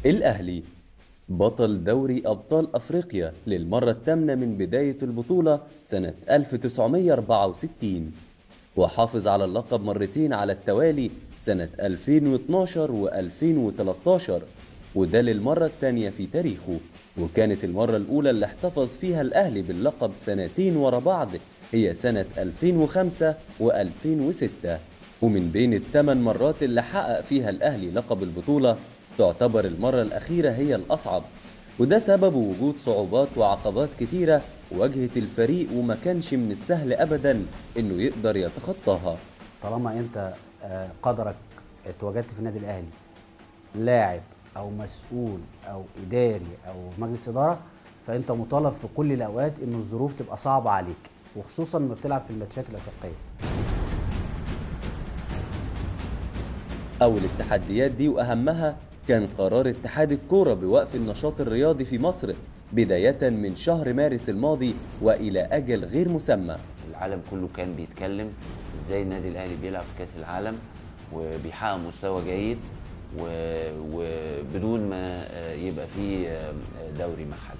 الأهلي بطل دوري أبطال أفريقيا للمرة الثامنة من بداية البطولة سنة 1964 وحافظ على اللقب مرتين على التوالي سنة 2012 و2013 وده للمرة الثانية في تاريخه وكانت المرة الأولى اللي احتفظ فيها الأهلي باللقب سنتين ورا بعض هي سنة 2005 و2006 ومن بين الثمان مرات اللي حقق فيها الأهلي لقب البطولة تعتبر المرة الأخيرة هي الأصعب وده سبب وجود صعوبات وعقبات كتيرة واجهت الفريق وما كانش من السهل أبدا إنه يقدر يتخطاها طالما انت آه، قدرك اتواجدت في النادي الاهلي لاعب او مسؤول او اداري او مجلس اداره فانت مطالب في كل الاوقات ان الظروف تبقى صعبه عليك وخصوصا لما بتلعب في الماتشات الافريقيه أول التحديات دي وأهمها كان قرار اتحاد الكورة بوقف النشاط الرياضي في مصر بداية من شهر مارس الماضي وإلى أجل غير مسمى العالم كله كان بيتكلم ازاي النادي الاهلي بيلعب في كاس العالم وبيحقق مستوى جيد و- وبدون ما آه، يبقى فيه آه، دوري محلي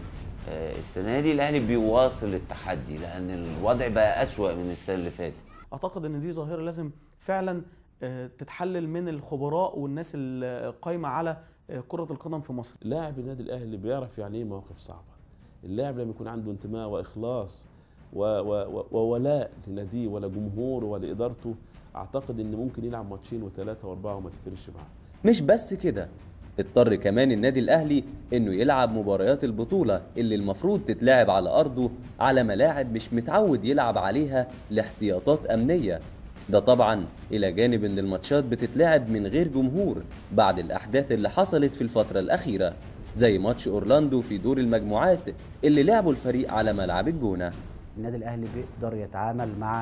آه، السنه دي الاهلي بيواصل التحدي لان الوضع بقى اسوا من السنه اللي فاتت اعتقد ان دي ظاهره لازم فعلا آه، تتحلل من الخبراء والناس القايمه على آه، كره القدم في مصر لاعب النادي الاهلي بيعرف يعني ايه مواقف صعبه اللاعب لما يكون عنده انتماء واخلاص و و و وولاء لناديه ولا جمهوره ولا ادارته اعتقد ان ممكن يلعب ماتشين وثلاثه واربعه وما تفرقش معاه مش بس كده اضطر كمان النادي الأهلي إنه يلعب مباريات البطولة اللي المفروض تتلعب على أرضه على ملاعب مش متعود يلعب عليها لاحتياطات أمنية ده طبعا إلى جانب إن الماتشات بتتلعب من غير جمهور بعد الأحداث اللي حصلت في الفترة الأخيرة زي ماتش أورلاندو في دور المجموعات اللي لعبوا الفريق على ملعب الجونة النادي الاهلي بيقدر يتعامل مع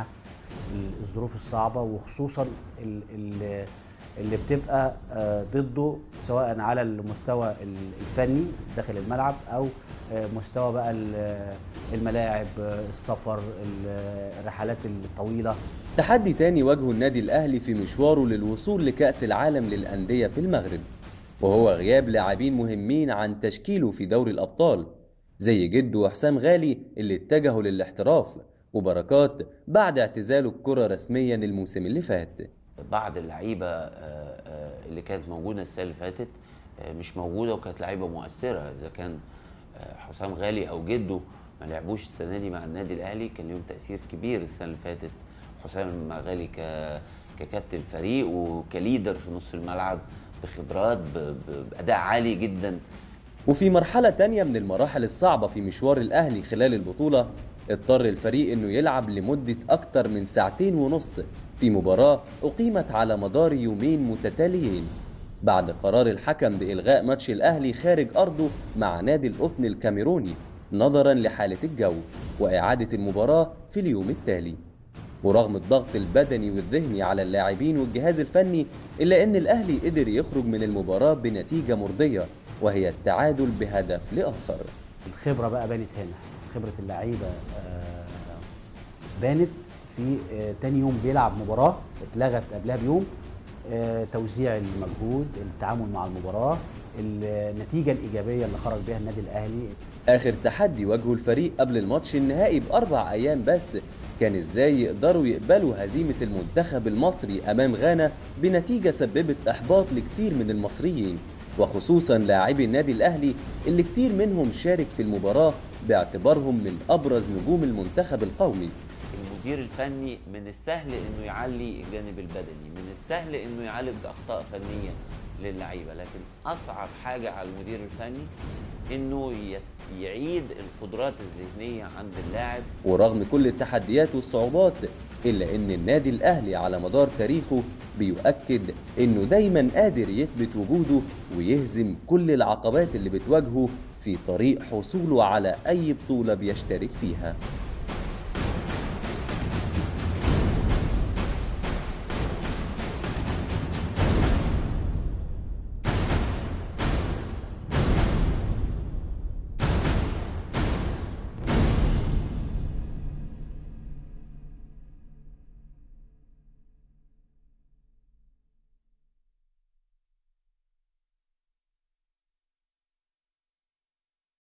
الظروف الصعبه وخصوصا ال- ال- اللي بتبقى آه، ضده سواء على المستوى ال- الفني داخل الملعب او آه، مستوى بقى ال- الملاعب آه، السفر ال- الرحلات الطويله تحدي تاني واجهه النادي الأهلي في مشواره للوصول لكأس العالم للأندية في المغرب وهو غياب لاعبين مهمين عن تشكيله في دوري الأبطال زي جده وحسام غالي اللي اتجهوا للاحتراف وبركات بعد اعتزاله الكرة رسميا الموسم اللي فات بعض اللعيبه آه، آه، اللي كانت موجوده السنه اللي فاتت آه، مش موجوده وكانت لعيبه مؤثره اذا كان آه، حسام غالي او جده ما لعبوش السنه دي مع النادي الاهلي كان ليهم تاثير كبير السنه اللي فاتت حسام غالي ك ككابتن فريق وكليدر في نص الملعب بخبرات ب- ب- باداء عالي جدا وفي مرحلة تانية من المراحل الصعبة في مشوار الأهلي خلال البطولة اضطر الفريق انه يلعب لمدة أكتر من ساعتين ونص في مباراة أقيمت على مدار يومين متتاليين بعد قرار الحكم بإلغاء ماتش الأهلي خارج أرضه مع نادي القطن الكاميروني نظرا لحالة الجو وإعادة المباراة في اليوم التالي ورغم الضغط البدني والذهني على اللاعبين والجهاز الفني إلا أن الأهلي قدر يخرج من المباراة بنتيجة مرضية وهي التعادل بهدف لآخر الخبره بقى بانت هنا خبره اللعيبه آه، بانت في آه، تاني يوم بيلعب مباراه اتلغت قبلها بيوم آه، توزيع المجهود التعامل مع المباراه النتيجه الايجابيه اللي خرج بيها النادي الاهلي آخر تحدي واجهه الفريق قبل الماتش النهائي بأربع أيام بس كان إزاي يقدروا يقبلوا هزيمة المنتخب المصري أمام غانا بنتيجة سببت إحباط لكتير من المصريين وخصوصا لاعبي النادي الأهلي اللي كتير منهم شارك في المباراة باعتبارهم من أبرز نجوم المنتخب القومي المدير الفني من السهل انه يعلي الجانب البدني من السهل انه يعالج اخطاء فنيه للعيبه لكن اصعب حاجه على المدير الفني انه يس يعيد القدرات الذهنيه عند اللاعب ورغم كل التحديات والصعوبات إلا أن النادي الأهلي على مدار تاريخه بيؤكد أنه دايما قادر يثبت وجوده ويهزم كل العقبات اللي بتواجهه في طريق حصوله على أي بطولة بيشترك فيها